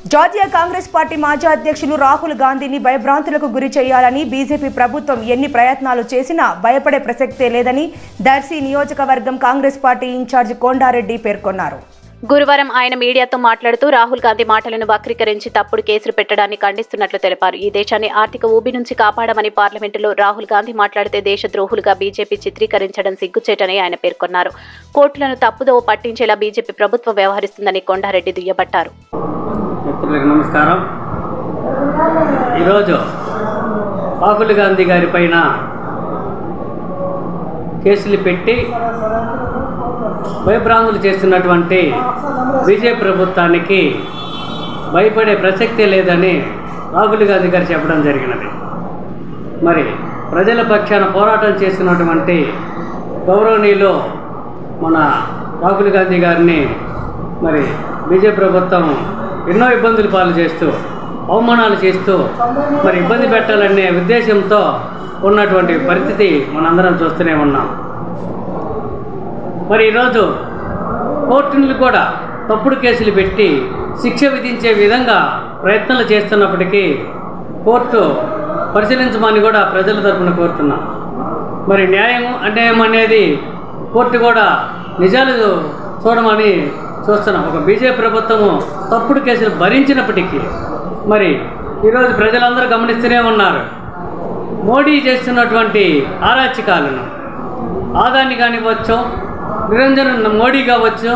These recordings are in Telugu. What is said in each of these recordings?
జాతీయ కాంగ్రెస్ పార్టీ మాజీ అధ్యక్షులు రాహుల్ గాంధీని భయభ్రాంతులకు గురి చేయాలని బీజేపీ ప్రభుత్వం ఎన్ని ప్రయత్నాలు చేసినా భయపడే ప్రసక్తే లేదని దర్శి నియోజకవర్గం కాంగ్రెస్ పార్టీ ఇన్ఛార్జ్ కొండారెడ్డి పేర్కొన్నారు గురువారం ఆయన మీడియాతో మాట్లాడుతూ రాహుల్ గాంధీ మాటలను వక్రీకరించి తప్పుడు కేసులు పెట్టడాన్ని ఖండిస్తున్నట్లు తెలిపారు ఈ దేశాన్ని ఆర్థిక ఊబి నుంచి కాపాడమని పార్లమెంటులో రాహుల్ గాంధీ మాట్లాడితే దేశద్రోహులుగా బీజేపీ చిత్రీకరించడం సిగ్గుచేటని ఆయన పేర్కొన్నారు కోర్టులను తప్పుదోవ పట్టించేలా బీజేపీ ప్రభుత్వం వ్యవహరిస్తుందని కొండారెడ్డి దుయ్యబట్టారు మిత్రులకు నమస్కారం ఈరోజు రాహుల్ గాంధీ గారి పైన కేసులు పెట్టి భయభ్రాంతులు చేస్తున్నటువంటి బీజేపీ ప్రభుత్వానికి భయపడే ప్రసక్తే లేదని రాహుల్ గాంధీ గారు చెప్పడం జరిగినది మరి ప్రజల పక్షాన పోరాటం చేస్తున్నటువంటి గౌరవనీయులు మన రాహుల్ గాంధీ గారిని మరి బీజేపీ ప్రభుత్వం ఎన్నో ఇబ్బందులు పాలు చేస్తూ అవమానాలు చేస్తూ మరి ఇబ్బంది పెట్టాలనే ఉద్దేశంతో ఉన్నటువంటి పరిస్థితి మనందరం చూస్తూనే ఉన్నాం మరి ఈరోజు కోర్టులు కూడా తప్పుడు కేసులు పెట్టి శిక్ష విధించే విధంగా ప్రయత్నాలు చేస్తున్నప్పటికీ కోర్టు పరిశీలించమని కూడా ప్రజల తరపున కోరుతున్నాం మరి న్యాయం అన్యాయం అనేది కోర్టు కూడా నిజాలు చూడమని చూస్తున్నాం ఒక బీజేపీ ప్రభుత్వము తప్పుడు కేసులు భరించినప్పటికీ మరి ఈరోజు ప్రజలందరూ గమనిస్తూనే ఉన్నారు మోడీ చేస్తున్నటువంటి ఆరాచకాలను ఆదాన్ని కానివ్వచ్చు నిరంజన్ మోడీ కావచ్చు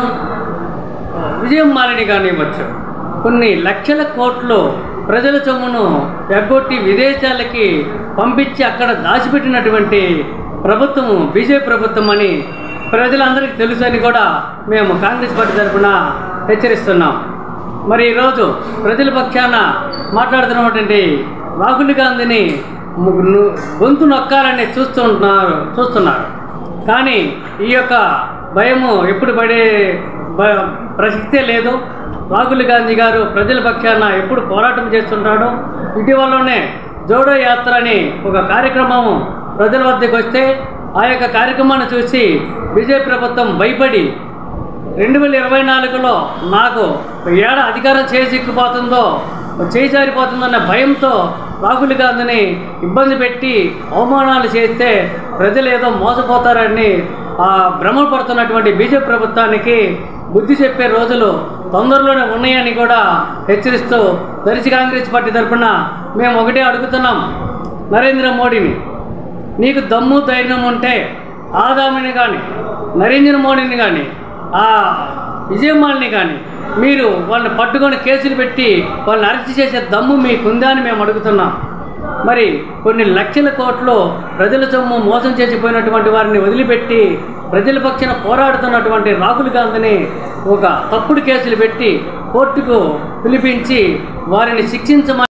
విజయం మాలిని కానివ్వచ్చు కొన్ని లక్షల కోట్లు ప్రజల సొమ్మును ఎగ్గొట్టి విదేశాలకి పంపించి అక్కడ దాచిపెట్టినటువంటి ప్రభుత్వము బీజేపీ ప్రభుత్వం అని ప్రజలందరికీ తెలుసు అని కూడా మేము కాంగ్రెస్ పార్టీ తరఫున హెచ్చరిస్తున్నాం మరి ఈరోజు ప్రజల పక్షాన మాట్లాడుతున్నటువంటి రాహుల్ గాంధీని ము- ను- గొంతు నొక్కాలని చూస్తున్నారు చూస్తున్నారు కానీ ఈ యొక్క భయము ఎప్పుడు పడే భ- ప్రసక్తే లేదు రాహుల్ గాంధీ గారు ప్రజల పక్షాన ఎప్పుడు పోరాటం చేస్తుంటాడు ఇటీవలనే జోడో యాత్ర అని ఒక కార్యక్రమం ప్రజల వద్దకు వస్తే ఆ యొక్క కార్యక్రమాన్ని చూసి బీజేపీ ప్రభుత్వం భయపడి రెండు వేల ఇరవై నాలుగులో నాకు ఏడ అధికారం చేజిక్కిపోతుందో చేజారిపోతుందన్న భయంతో రాహుల్ గాంధీని ఇబ్బంది పెట్టి అవమానాలు చేస్తే ప్రజలు ఏదో మోసపోతారని ఆ భ్రమపడుతున్నటువంటి బీజేపీ ప్రభుత్వానికి బుద్ధి చెప్పే రోజులు తొందరలోనే ఉన్నాయని కూడా హెచ్చరిస్తూ దర్శి కాంగ్రెస్ పార్టీ తరఫున మేము ఒకటే అడుగుతున్నాం నరేంద్ర మోడీని నీకు దమ్ము ధైర్యం ఉంటే ఆదామిని కానీ నరేంద్ర మోడీని కానీ ఆ విజయమ్మాలిని కానీ మీరు వాళ్ళని పట్టుకొని కేసులు పెట్టి వాళ్ళని అరెస్ట్ చేసే దమ్ము మీకుందా అని మేము అడుగుతున్నాం మరి కొన్ని లక్షల కోట్లు ప్రజల సొమ్ము మోసం చేసిపోయినటువంటి వారిని వదిలిపెట్టి ప్రజల పక్షాన పోరాడుతున్నటువంటి రాహుల్ గాంధీని ఒక తప్పుడు కేసులు పెట్టి కోర్టుకు పిలిపించి వారిని శిక్షించమని